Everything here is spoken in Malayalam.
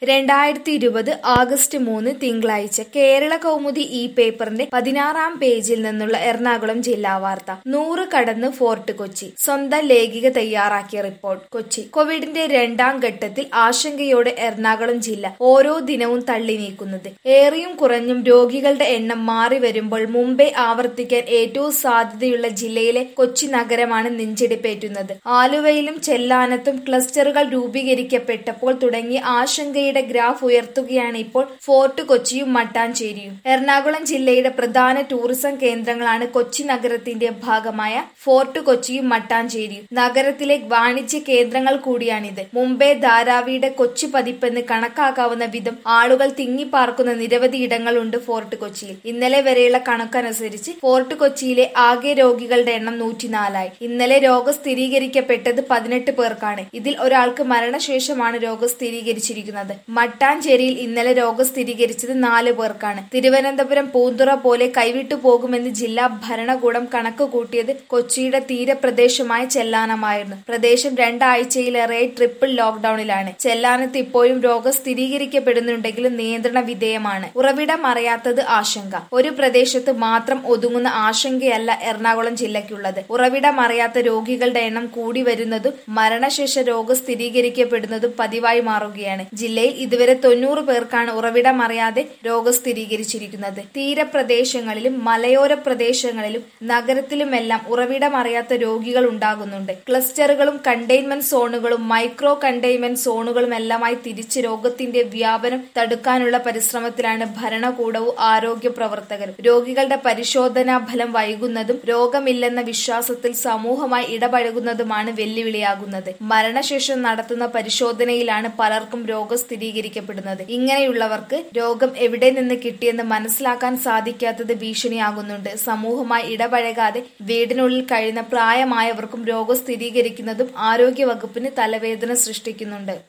രണ്ടായിരത്തി ഇരുപത് ആഗസ്റ്റ് മൂന്ന് തിങ്കളാഴ്ച കേരള കൗമുദി ഈ പേപ്പറിന്റെ പതിനാറാം പേജിൽ നിന്നുള്ള എറണാകുളം ജില്ലാ വാർത്ത നൂറ് കടന്ന് ഫോർട്ട് കൊച്ചി സ്വന്തം ലേഖിക തയ്യാറാക്കിയ റിപ്പോർട്ട് കൊച്ചി കോവിഡിന്റെ രണ്ടാം ഘട്ടത്തിൽ ആശങ്കയോടെ എറണാകുളം ജില്ല ഓരോ ദിനവും തള്ളി നീക്കുന്നത് ഏറിയും കുറഞ്ഞും രോഗികളുടെ എണ്ണം മാറി വരുമ്പോൾ മുംബൈ ആവർത്തിക്കാൻ ഏറ്റവും സാധ്യതയുള്ള ജില്ലയിലെ കൊച്ചി നഗരമാണ് നെഞ്ചിടിപ്പേറ്റുന്നത് ആലുവയിലും ചെല്ലാനത്തും ക്ലസ്റ്ററുകൾ രൂപീകരിക്കപ്പെട്ടപ്പോൾ തുടങ്ങിയ ആശങ്കയുടെ ഗ്രാഫ് ഉയർത്തുകയാണ് ഇപ്പോൾ ഫോർട്ട് കൊച്ചിയും മട്ടാഞ്ചേരിയും എറണാകുളം ജില്ലയുടെ പ്രധാന ടൂറിസം കേന്ദ്രങ്ങളാണ് കൊച്ചി നഗരത്തിന്റെ ഭാഗമായ ഫോർട്ട് കൊച്ചിയും മട്ടാഞ്ചേരിയും നഗരത്തിലെ വാണിജ്യ കേന്ദ്രങ്ങൾ കൂടിയാണിത് മുംബൈ ധാരാവിയുടെ കൊച്ചി പതിപ്പെന്ന് കണക്കാക്കാവുന്ന വിധം ആളുകൾ തിങ്ങിപ്പാർക്കുന്ന നിരവധി ഇടങ്ങളുണ്ട് ഫോർട്ട് കൊച്ചിയിൽ ഇന്നലെ വരെയുള്ള കണക്കനുസരിച്ച് ഫോർട്ട് കൊച്ചിയിലെ ആകെ രോഗികളുടെ എണ്ണം നൂറ്റിനാലായി ഇന്നലെ രോഗം സ്ഥിരീകരിക്കപ്പെട്ടത് പതിനെട്ട് പേർക്കാണ് ഇതിൽ ഒരാൾക്ക് മരണശേഷമാണ് രോഗം സ്ഥിരീകരിച്ചിരിക്കുന്നത് മട്ടാഞ്ചേരിയിൽ ഇന്നലെ രോഗം സ്ഥിരീകരിച്ചത് നാല് പേർക്കാണ് തിരുവനന്തപുരം പൂന്തുറ പോലെ കൈവിട്ടു പോകുമെന്ന് ജില്ലാ ഭരണകൂടം കണക്ക് കൂട്ടിയത് കൊച്ചിയുടെ തീരപ്രദേശമായ ചെല്ലാനമായിരുന്നു പ്രദേശം രണ്ടാഴ്ചയിലേറെ ട്രിപ്പിൾ ലോക്ഡൌണിലാണ് ചെല്ലാനത്ത് ഇപ്പോഴും രോഗം സ്ഥിരീകരിക്കപ്പെടുന്നുണ്ടെങ്കിലും നിയന്ത്രണ വിധേയമാണ് ഉറവിടം അറിയാത്തത് ആശങ്ക ഒരു പ്രദേശത്ത് മാത്രം ഒതുങ്ങുന്ന ആശങ്കയല്ല എറണാകുളം ജില്ലയ്ക്കുള്ളത് ഉറവിടം അറിയാത്ത രോഗികളുടെ എണ്ണം കൂടി വരുന്നതും മരണശേഷ രോഗം സ്ഥിരീകരിക്കപ്പെടുന്നതും പതിവായി മാറുകയാണ് ജില്ലയിൽ ഇതുവരെ തൊണ്ണൂറ് പേർക്കാണ് ഉറവിടം അറിയാതെ രോഗം സ്ഥിരീകരിച്ചിരിക്കുന്നത് തീരപ്രദേശങ്ങളിലും മലയോര പ്രദേശങ്ങളിലും നഗരത്തിലുമെല്ലാം ഉറവിടം അറിയാത്ത രോഗികൾ ഉണ്ടാകുന്നുണ്ട് ക്ലസ്റ്ററുകളും കണ്ടെയ്ൻമെന്റ് സോണുകളും മൈക്രോ കണ്ടെയ്ൻമെന്റ് സോണുകളും എല്ലാമായി തിരിച്ച് രോഗത്തിന്റെ വ്യാപനം തടുക്കാനുള്ള പരിശ്രമത്തിലാണ് ഭരണകൂടവും ആരോഗ്യ പ്രവർത്തകരും രോഗികളുടെ പരിശോധനാ ഫലം വൈകുന്നതും രോഗമില്ലെന്ന വിശ്വാസത്തിൽ സമൂഹമായി ഇടപഴകുന്നതുമാണ് വെല്ലുവിളിയാകുന്നത് മരണശേഷം നടത്തുന്ന പരിശോധനയിലാണ് പലർക്കും രോഗം സ്ഥിരീകരിക്കപ്പെടുന്നത് ഇങ്ങനെയുള്ളവർക്ക് രോഗം എവിടെ നിന്ന് കിട്ടിയെന്ന് മനസ്സിലാക്കാൻ സാധിക്കാത്തത് ഭീഷണിയാകുന്നുണ്ട് സമൂഹമായി ഇടപഴകാതെ വീടിനുള്ളിൽ കഴിയുന്ന പ്രായമായവർക്കും രോഗം സ്ഥിരീകരിക്കുന്നതും ആരോഗ്യ വകുപ്പിന് തലവേദന സൃഷ്ടിക്കുന്നുണ്ട്